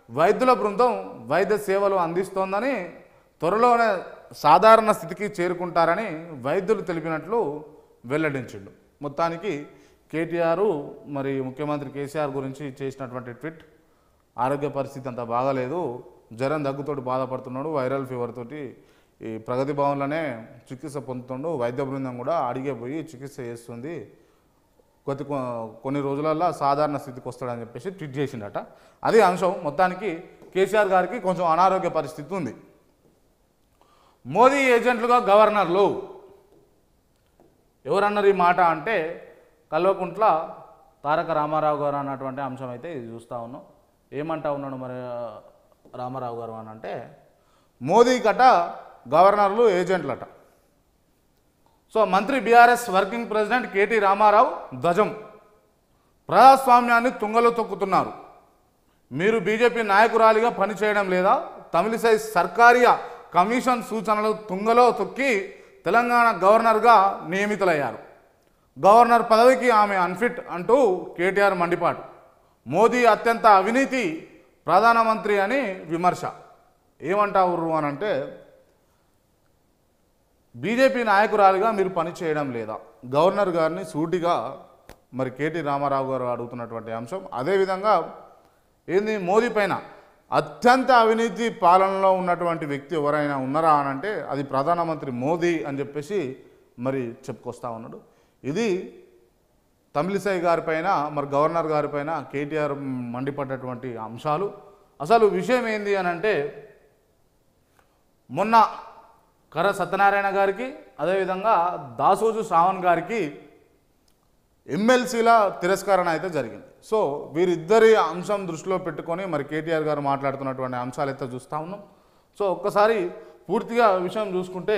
వైద్యుల బృందం వైద్య సేవలు అందిస్తోందని త్వరలోనే సాధారణ స్థితికి చేరుకుంటారని వైద్యులు తెలిపినట్లు వెల్లడించిండు మొత్తానికి కేటీఆర్ మరి ముఖ్యమంత్రి కేసీఆర్ గురించి చేసినటువంటి ట్వీట్ ఆరోగ్య పరిస్థితి అంత బాగాలేదు జ్వరం దగ్గుతోటి బాధపడుతున్నాడు వైరల్ ఫీవర్ తోటి ఈ ప్రగతి భవన్లోనే చికిత్స పొందుతుండు వైద్య బృందం కూడా అడిగే పోయి చికిత్స చేస్తుంది కొద్ది కొ- కొన్ని రోజులలో సాధారణ స్థితికి వస్తాడని చెప్పేసి ట్వీట్ చేసిండట అదే అంశం మొత్తానికి కేసీఆర్ గారికి కొంచెం అనారోగ్య పరిస్థితి ఉంది మోదీ ఏజెంట్లుగా గవర్నర్లు ఎవరన్నారు ఈ మాట అంటే కల్వకుంట్ల తారక రామారావు గారు అన్నటువంటి అంశం అయితే ఇది చూస్తూ ఉన్నాం ఏమంటా ఉన్నాడు మరి ఆ, రామారావు గారు అని అంటే మోదీ కట గవర్నర్లు ఏజెంట్లట సో మంత్రి BRS working president KT Rama Rao ధ్వజం ప్రజాస్వామ్యాన్ని తుంగలో తొక్కుతున్నారు మీరు బీజేపీ నాయకురాలిగా పనిచేయడం లేదా తమిళిసై సర్కారీయ కమిషన్ సూచనలు తుంగలో తొక్కి తెలంగాణ గవర్నర్గా నియమితులయ్యారు గవర్నర్ పదవికి ఆమె అన్ఫిట్ అంటూ కేటీఆర్ మండిపాటు మోదీ అత్యంత అవినీతి ప్రధానమంత్రి అని విమర్శ ఏమంటారు అని అంటే బీజేపీ నాయకురాలిగా మీరు పని చేయడం లేదా గవర్నర్ గారిని సూటిగా మరి కేటీ రామారావు గారు అడుగుతున్నటువంటి అంశం అదేవిధంగా ఏంది మోదీ పైన అత్యంత అవినీతి పాలనలో ఉన్నటువంటి వ్యక్తి ఎవరైనా ఉన్నారా అని అంటే అది ప్రధానమంత్రి మోదీ అని చెప్పేసి మరి చెప్పుకొస్తా ఉన్నాడు ఇది తమిళిసై గారిపైన మరి గవర్నర్ గారిపైన కేటీఆర్ మండిపడ్డటువంటి అంశాలు అసలు విషయం ఏంది అని అంటే మొన్న కర సత్యనారాయణ గారికి అదేవిధంగా దాసోజు శ్రావణ్ గారికి ఎమ్మెల్సీల తిరస్కరణ అయితే జరిగింది సో వీరిద్దరి అంశం దృష్టిలో పెట్టుకొని మరి కేటీఆర్ గారు మాట్లాడుతున్నటువంటి అంశాలు అయితే చూస్తూ ఉన్నాం సో ఒక్కసారి పూర్తిగా విషయం చూసుకుంటే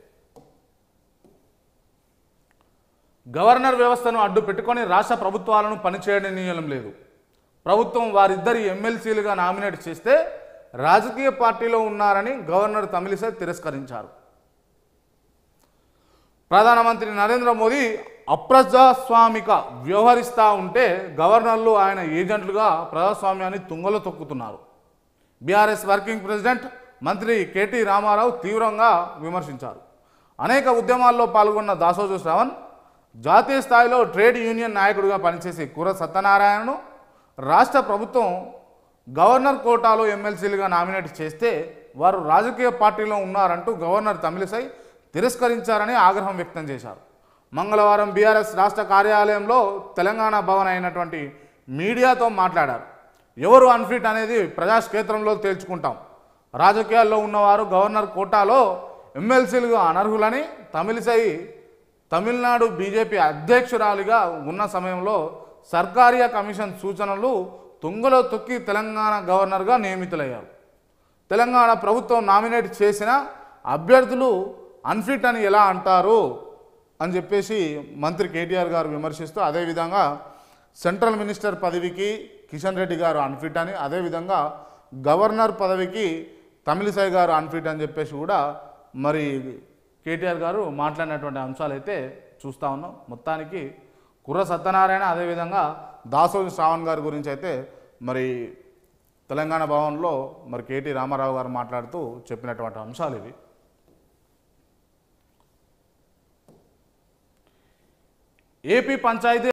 గవర్నర్ వ్యవస్థను అడ్డు పెట్టుకొని రాష్ట్ర ప్రభుత్వాలను పనిచేయడం లేదు ప్రభుత్వం వారిద్దరి ఎమ్మెల్సీలుగా నామినేట్ చేస్తే రాజకీయ పార్టీలో ఉన్నారని గవర్నర్ తమిళిసై తిరస్కరించారు ప్రధానమంత్రి నరేంద్ర మోదీ అప్రజాస్వామిక వ్యవహరిస్తూ ఉంటే గవర్నర్లు ఆయన ఏజెంట్లుగా ప్రజాస్వామ్యాన్ని తుంగలో తొక్కుతున్నారు బీఆర్ఎస్ వర్కింగ్ ప్రెసిడెంట్ మంత్రి కేటీ రామారావు తీవ్రంగా విమర్శించారు అనేక ఉద్యమాల్లో పాల్గొన్న దాసోజు శ్రవణ్ జాతీయ స్థాయిలో ట్రేడ్ యూనియన్ నాయకుడిగా పనిచేసే కుర సత్యనారాయణను రాష్ట్ర ప్రభుత్వం గవర్నర్ కోటాలో ఎమ్మెల్సీలుగా నామినేట్ చేస్తే వారు రాజకీయ పార్టీలో ఉన్నారంటూ గవర్నర్ తమిళిసై తిరస్కరించారని ఆగ్రహం వ్యక్తం చేశారు మంగళవారం బీఆర్ఎస్ రాష్ట్ర కార్యాలయంలో తెలంగాణ భవన్ అయినటువంటి మీడియాతో మాట్లాడారు ఎవరు అన్ఫిట్ అనేది ప్రజాక్షేత్రంలో తేల్చుకుంటాం రాజకీయాల్లో ఉన్నవారు గవర్నర్ కోటాలో ఎమ్మెల్సీలుగా అనర్హులని తమిళిసై తమిళనాడు బీజేపీ అధ్యక్షురాలిగా ఉన్న సమయంలో సర్కారీయ కమిషన్ సూచనలు తుంగలో తొక్కి తెలంగాణ గవర్నర్గా నియమితులయ్యారు తెలంగాణ ప్రభుత్వం నామినేట్ చేసిన అభ్యర్థులు అన్ఫిట్ అని ఎలా అంటారు అని చెప్పేసి మంత్రి కేటీఆర్ గారు విమర్శిస్తూ అదేవిధంగా సెంట్రల్ మినిస్టర్ పదవికి కిషన్ రెడ్డి గారు అన్ఫిట్ అని అదేవిధంగా గవర్నర్ పదవికి తమిళిసై గారు అన్ఫిట్ అని చెప్పేసి కూడా మరి కేటీఆర్ గారు మాట్లాడినటువంటి అంశాలు అయితే చూస్తూ ఉన్నాం మొత్తానికి కుర్ర సత్యనారాయణ అదేవిధంగా దాసోజు శ్రావణ్ గారి గురించి అయితే మరి తెలంగాణ భవన్లో మరి కేటీ రామారావు గారు మాట్లాడుతూ చెప్పినటువంటి అంశాలు ఇవి ఏపీ పంచాయతీ